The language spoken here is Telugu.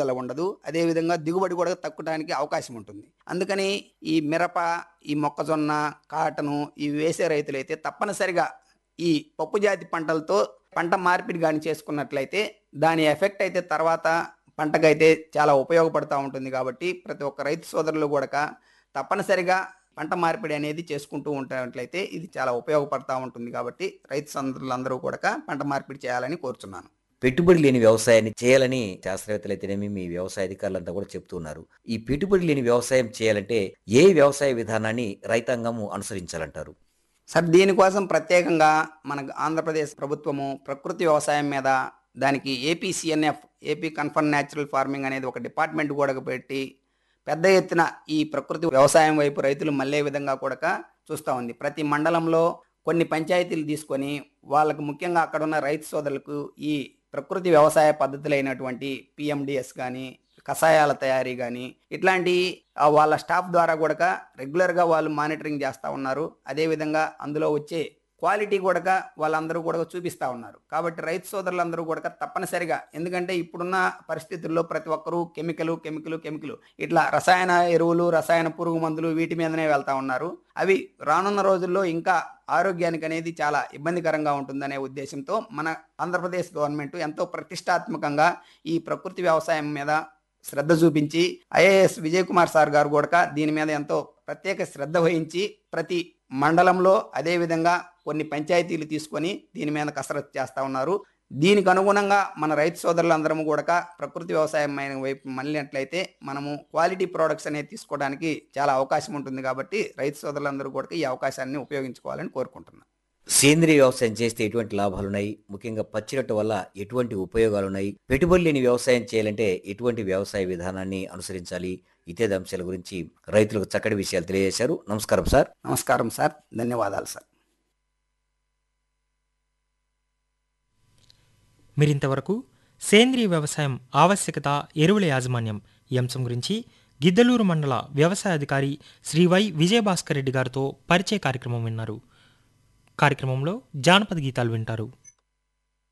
పెరుగుదల ఉండదు అదేవిధంగా దిగుబడి కూడా తగ్గడానికి అవకాశం ఉంటుంది అందుకని ఈ మిరప ఈ మొక్కజొన్న కాటను ఇవి వేసే రైతులైతే తప్పనిసరిగా ఈ పప్పు జాతి పంటలతో పంట మార్పిడి కానీ చేసుకున్నట్లయితే దాని ఎఫెక్ట్ అయితే తర్వాత పంటకైతే చాలా ఉపయోగపడుతూ ఉంటుంది కాబట్టి ప్రతి ఒక్క రైతు సోదరులు కూడా తప్పనిసరిగా పంట మార్పిడి అనేది చేసుకుంటూ ఉంటున్నట్లయితే ఇది చాలా ఉపయోగపడతా ఉంటుంది కాబట్టి రైతు సోదరులందరూ కూడా పంట మార్పిడి చేయాలని కోరుచున్నాను పెట్టుబడి లేని వ్యవసాయాన్ని చేయాలని శాస్త్రవేత్తలు అయితేనేమి మీ వ్యవసాయ అధికారులంతా కూడా చెప్తున్నారు ఈ పెట్టుబడి లేని వ్యవసాయం చేయాలంటే ఏ వ్యవసాయ విధానాన్ని రైతాంగము అనుసరించాలంటారు సార్ దీనికోసం ప్రత్యేకంగా మన ఆంధ్రప్రదేశ్ ప్రభుత్వము ప్రకృతి వ్యవసాయం మీద దానికి APCNF AP confirm natural farming అనేది ఒక డిపార్ట్మెంట్ కూడా పెట్టి పెద్ద ఎత్తున ఈ ప్రకృతి వ్యవసాయం వైపు రైతులు మళ్ళే విధంగా కూడా చూస్తూ ఉంది ప్రతి మండలంలో కొన్ని పంచాయతీలు తీసుకొని వాళ్ళకు ముఖ్యంగా అక్కడ ఉన్న రైతు సోదరులకు ఈ ప్రకృతి వ్యవసాయ పద్ధతులైనటువంటి పిఎండిఎస్ కానీ కషాయాల తయారీ కానీ ఇట్లాంటి ఆ, వాళ్ళ స్టాఫ్ ద్వారా కూడా రెగ్యులర్గా వాళ్ళు మానిటరింగ్ చేస్తూ ఉన్నారు అదేవిధంగా అందులో వచ్చే క్వాలిటీ కూడా వాళ్ళందరూ కూడా చూపిస్తూ ఉన్నారు కాబట్టి రైతు సోదరులందరూ కూడా తప్పనిసరిగా ఎందుకంటే ఇప్పుడున్న పరిస్థితుల్లో ప్రతి ఒక్కరూ కెమికల్ కెమికల్ కెమికల్ ఇట్లా రసాయన ఎరువులు రసాయన పురుగు మందులు వీటి మీదనే వెళ్తా ఉన్నారు అవి రానున్న రోజుల్లో ఇంకా ఆరోగ్యానికి అనేది చాలా ఇబ్బందికరంగా ఉంటుందనే ఉద్దేశంతో మన ఆంధ్రప్రదేశ్ గవర్నమెంట్ ఎంతో ప్రతిష్టాత్మకంగా ఈ ప్రకృతి వ్యవసాయం మీద శ్రద్ధ చూపించి ఐఏఎస్ విజయ్ కుమార్ సార్ గారు కూడా దీని మీద ఎంతో ప్రత్యేక శ్రద్ధ వహించి ప్రతి మండలంలో అదేవిధంగా కొన్ని పంచాయతీలు తీసుకొని దీని మీద కసరత్తు చేస్తూ ఉన్నారు దీనికి అనుగుణంగా మన రైతు సోదరులందరం కూడా ప్రకృతి వ్యవసాయం అయిన వైపు మళ్ళినట్లయితే మనము క్వాలిటీ ప్రోడక్ట్స్ అనేది తీసుకోవడానికి చాలా అవకాశం ఉంటుంది కాబట్టి రైతు సోదరులందరూ కూడా ఈ అవకాశాన్ని ఉపయోగించుకోవాలని కోరుకుంటున్నాను సేంద్రియ వ్యవసాయం చేస్తే ఎటువంటి లాభాలు ఉన్నాయి ముఖ్యంగా పచ్చిరొట్ట వల్ల ఎటువంటి ఉపయోగాలు ఉన్నాయి పెట్టుబడి లేని వ్యవసాయం చేయాలంటే ఎటువంటి వ్యవసాయ విధానాన్ని అనుసరించాలి ఇతేది అంశాల గురించి రైతులకు చక్కటి విషయాలు తెలియజేశారు నమస్కారం సార్ నమస్కారం సార్ ధన్యవాదాలు సార్ మీరింతవరకు సేంద్రీయ వ్యవసాయం ఆవశ్యకత ఎరువుల యాజమాన్యం ఈ అంశం గురించి గిద్దలూరు మండల వ్యవసాయ అధికారి శ్రీ వై విజయభాస్కర్ రెడ్డి గారితో పరిచయ కార్యక్రమం విన్నారు కార్యక్రమంలో జానపద గీతాలు వింటారు